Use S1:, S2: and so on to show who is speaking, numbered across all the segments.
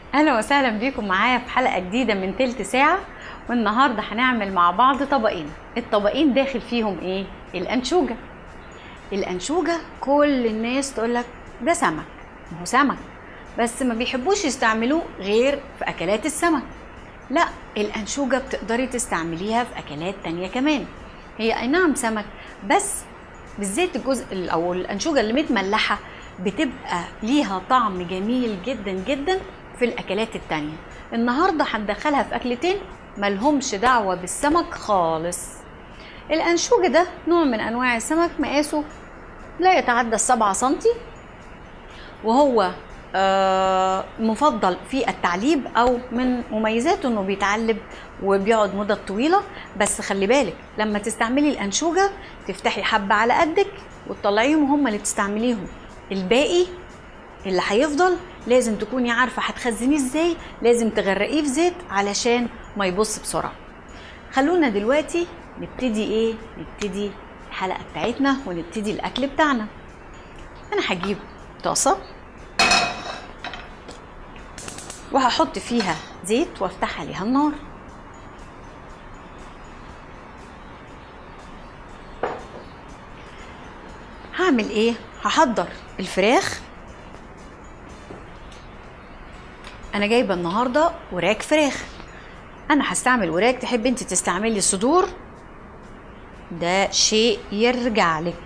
S1: اهلا وسهلا بيكم معايا في حلقه جديده من تلت ساعه والنهارده هنعمل مع بعض طبقين الطبقين داخل فيهم ايه الانشوجه الانشوجه كل الناس تقول لك ده سمك ما هو سمك بس ما بيحبوش يستعملوه غير في اكلات السمك لا الانشوجه بتقدري تستعمليها في اكلات تانية كمان هي اي نعم سمك بس بالذات الجزء او الانشوجه اللي متملحه بتبقى ليها طعم جميل جدا جدا في الاكلات التانية النهارده هندخلها في اكلتين ملهمش دعوه بالسمك خالص الانشوجه ده نوع من انواع السمك مقاسه لا يتعدى السبعة سنتي وهو آه، مفضل في التعليب او من مميزاته انه بيتعلب وبيقعد مدة طويلة بس خلي بالك لما تستعملي الانشوجة تفتحي حبة على قدك وتطلعيهم هم اللي تستعمليهم الباقي اللي هيفضل لازم تكوني عارفة هتخزنيه ازاي لازم تغرقيه في زيت علشان ما يبص بسرعة خلونا دلوقتي نبتدي ايه نبتدي الحلقة بتاعتنا ونبتدي الاكل بتاعنا انا هجيب طاسة وهحط فيها زيت وافتح عليها النار هعمل ايه هحضر الفراخ انا جايبه النهارده وراك فراخ انا هستعمل وراك تحب انت تستعملي صدور ده شيء يرجع لك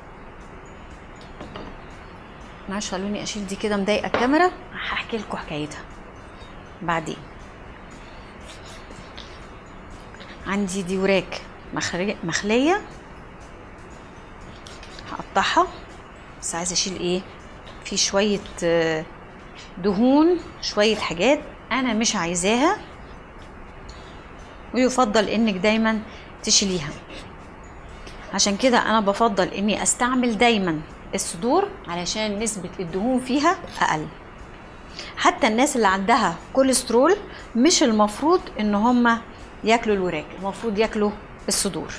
S1: معلش خلوني اشيل دي كده مضايقه الكاميرا هحكي لكم حكايتها بعدين عندي دي وراك مخري- مخليه هقطعها بس عايزه اشيل ايه في شويه آه، دهون شويه حاجات انا مش عايزاها ويفضل انك دايما تشيليها عشان كده انا بفضل اني استعمل دايما الصدور علشان نسبة الدهون فيها اقل حتى الناس اللي عندها كوليسترول مش المفروض ان هم ياكلوا الوراك المفروض ياكلوا الصدور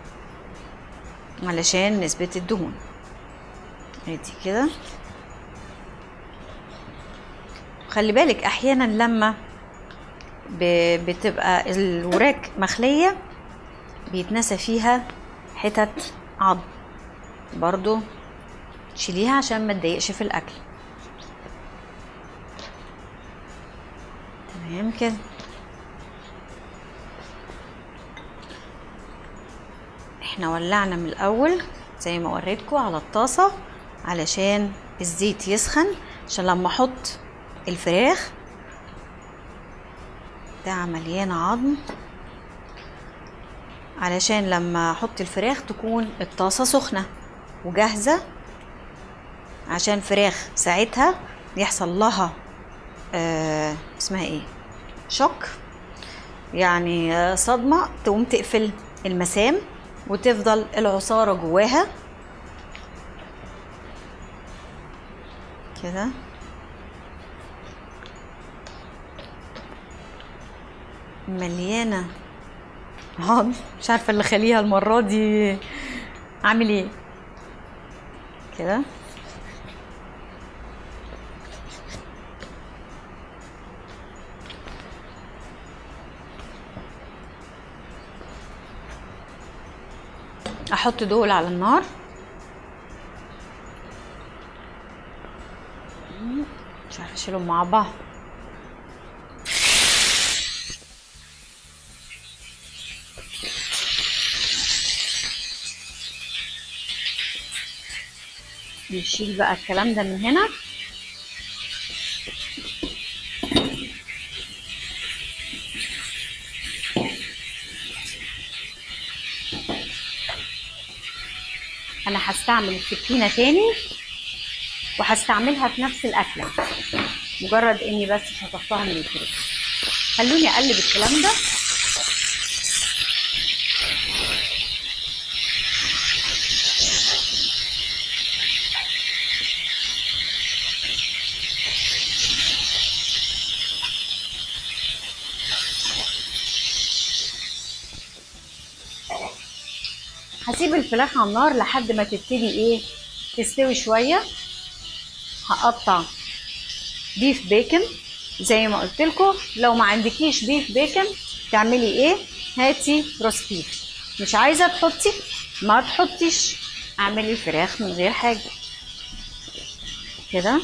S1: علشان نسبة الدهون ادي كده خلي بالك احيانا لما ب- بتبقى الوراك مخلية بيتنسى فيها حتت عظم برضو شيليها عشان ما تضايقش في الاكل تمام كده احنا ولعنا من الاول زي ما وريتكم على الطاسه علشان الزيت يسخن عشان لما احط الفراخ ده مليان عظم علشان لما احط الفراخ تكون الطاسه سخنه وجاهزه عشان فراخ ساعتها يحصل لها آه اسمها ايه شوك يعني آه، صدمه تقوم تقفل المسام وتفضل العصاره جواها كده مليانه عظم مش عارفه اللي خليها المره دي عامل ايه كده احط دول على النار مش عارفه اشيلهم مع بعض نشيل بقى الكلام ده من هنا انا هستعمل السكينه تاني وهستعملها في نفس الاكله مجرد اني بس شطفتها من الفريز خلوني اقلب الكلام ده هسيب الفراخ على النار لحد ما تبتدي ايه تستوي شويه هقطع بيف بيكن زي ما قلت لكم لو ما عندكيش بيف بيكن تعملي ايه هاتي روست بيف مش عايزه تحطي ما تحطيش اعملي الفراخ من غير حاجه كده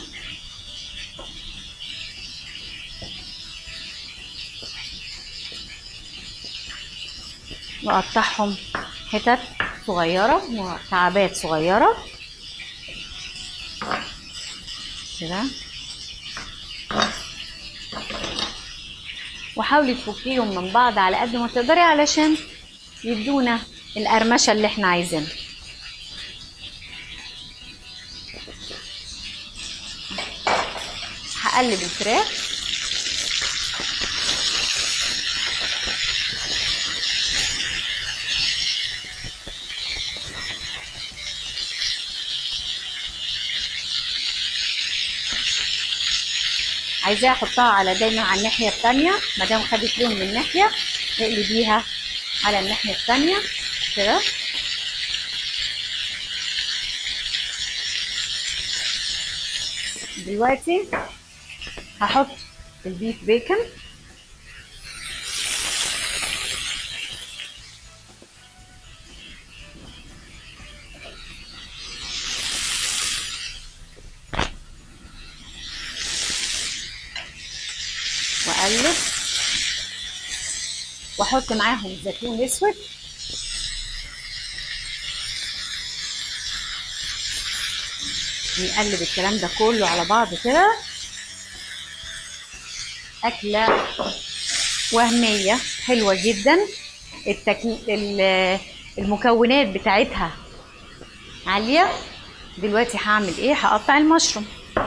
S1: واقطعهم حتت صغيره مكعبات صغيره كده وحاولي تفكيهم من بعض على قد ما تقدري علشان يدونا القرمشه اللي احنا عايزينها هقلب الفراخ عايزاها احطها على دايما على الناحيه التانية ما دام خدت لون من ناحيه اقلبيها على الناحيه التانية كده دلوقتي هحط البيف بيكن واقلب واحط معاهم زيتون اسود نقلب الكلام ده كله على بعض كده أكلة وهمية حلوة جدا التك... ال- المكونات بتاعتها عالية دلوقتي هعمل ايه هقطع المشروم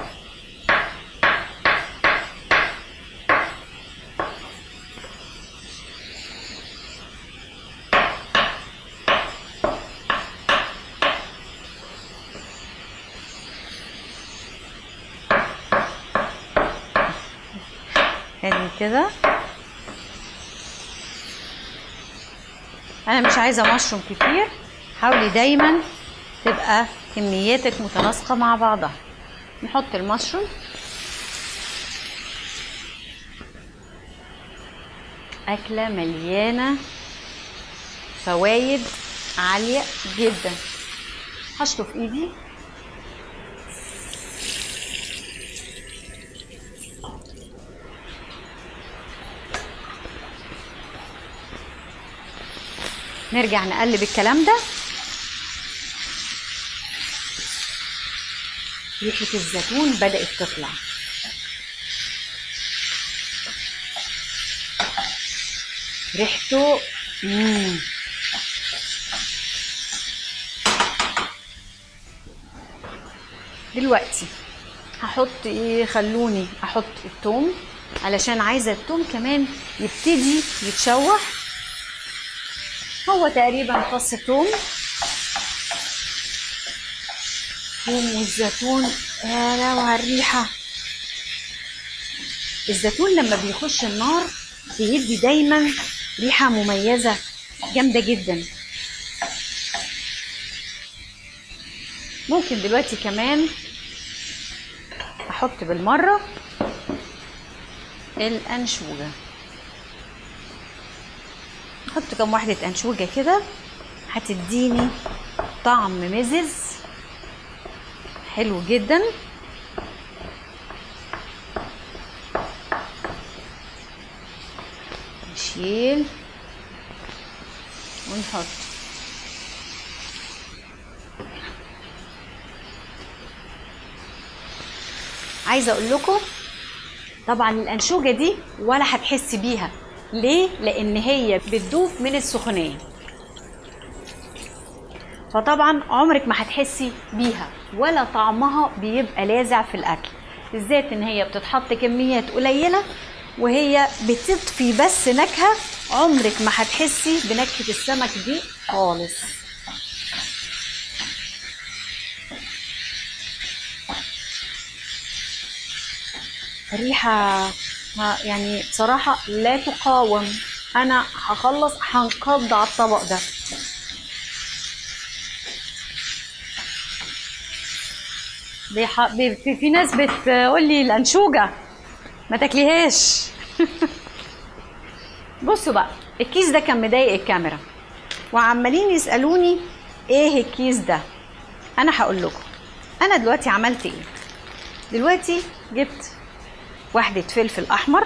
S1: يعني كده انا مش عايزه مشروم كتير حاولي دايما تبقى كمياتك متناسقه مع بعضها نحط المشروم اكله مليانه فوايد عاليه جدا هشطف ايدي نرجع نقلب الكلام ده ريحة الزيتون بدأت تطلع ريحته مم. دلوقتي هحط ايه خلوني احط التوم علشان عايزه التوم كمان يبتدي يتشوح هو تقريبا فص توم توم والزيتون يا لو على الريحة الزيتون لما بيخش النار بيدي دايما ريحة مميزة جامدة جدا ممكن دلوقتي كمان احط بالمرة الانشوجة احط كام واحدة انشوجة كده هتديني طعم مزز حلو جدا نشيل ونحط عايزه اقول لكم طبعا الانشوجه دي ولا هتحسي بيها ليه لان هي بتدوب من السخونيه فطبعا عمرك ما هتحسي بيها ولا طعمها بيبقى لاذع في الاكل بالذات ان هي بتتحط كميات قليله وهي بتطفي بس نكهه عمرك ما هتحسي بنكهه السمك دي خالص ريحه ها- يعني بصراحه لا تقاوم انا هخلص هنقض على الطبق ده بيح... بي... في... في ناس بتقول لي الانشوجه ما تاكليهاش بصوا بقى الكيس ده كان مضايق الكاميرا وعمالين يسالوني ايه الكيس ده انا هقول لكم انا دلوقتي عملت ايه دلوقتي جبت واحدة فلفل احمر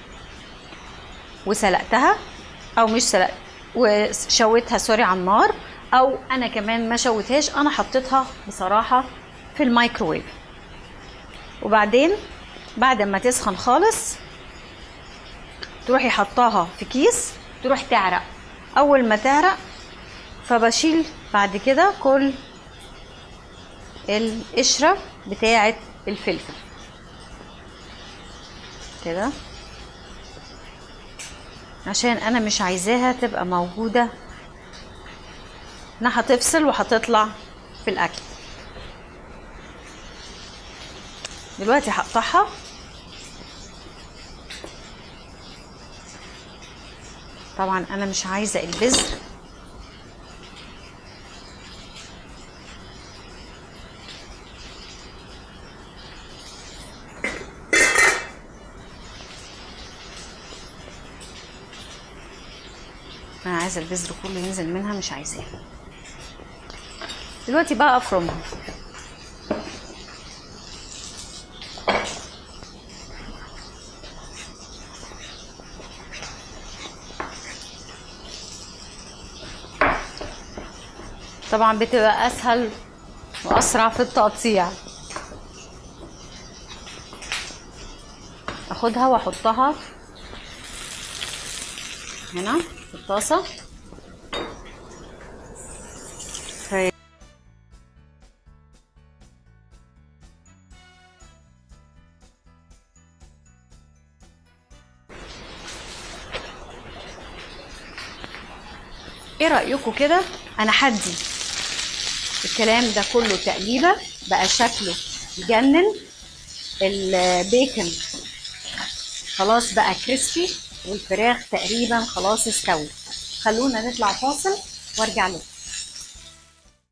S1: وسلقتها او مش سلقت وشويتها سوري على النار او انا كمان ما شويتهاش انا حطيتها بصراحة في الميكروويف وبعدين بعد ما تسخن خالص تروحي حطاها في كيس تروح تعرق اول ما تعرق فبشيل بعد كده كل القشرة بتاعة الفلفل كده عشان انا مش عايزاها تبقى موجودة انها هتفصل وهتطلع في الاكل دلوقتي هقطعها طبعا انا مش عايزه البذر انا عايزه البذر كله ينزل منها مش عايزاه دلوقتي بقى افرمها طبعا بتبقى اسهل واسرع في التقطيع اخدها واحطها هنا في الطاسه في ايه رايكم كده انا حدي الكلام ده كله تقليبه بقى شكله يجنن البيكن خلاص بقى كريسبي والفراخ تقريبا خلاص استوت خلونا نطلع فاصل وارجع لكم